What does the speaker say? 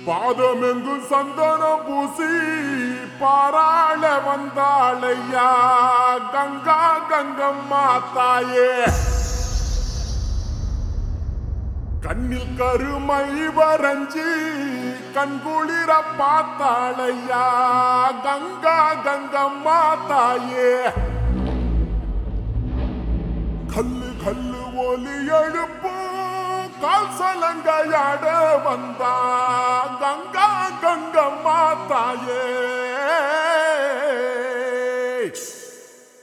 பாதமெங்கும் சந்தனம் பூசி பாராள வந்தாளையா கங்கா கங்கம்மா தாயே கண்ணில் கருமை வரைஞ்சி கண்குளிர பார்த்தாளையா கங்கா கங்கம்மா தாயே கல்லு கல்லு ஒலி எழுப்பு கால் சலங்கையாட வந்தா கங்கா கங்கம்மா தாயே